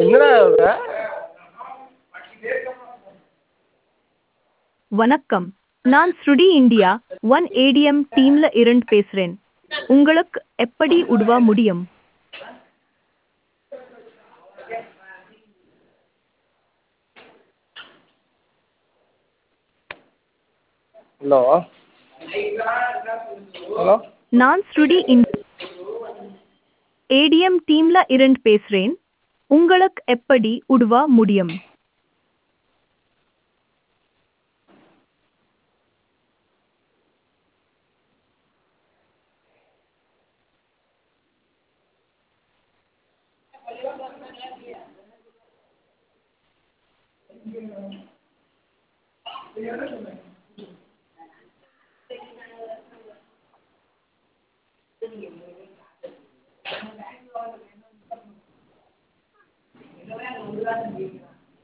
என்னடா இது? வணக்கம் நான் ஸ்ருடி இந்தியா ஒன் ஏடிஎம் டீம்ல இருந்து பேசுறேன் உங்களுக்கு எப்படி உதவ முடியும் ஹலோ ஹலோ நான் ஸ்ருடி இன் ஏடிஎம் டீம்ல இருந்து பேசுறேன் உங்களுக்கு எப்படி உதவ முடியும்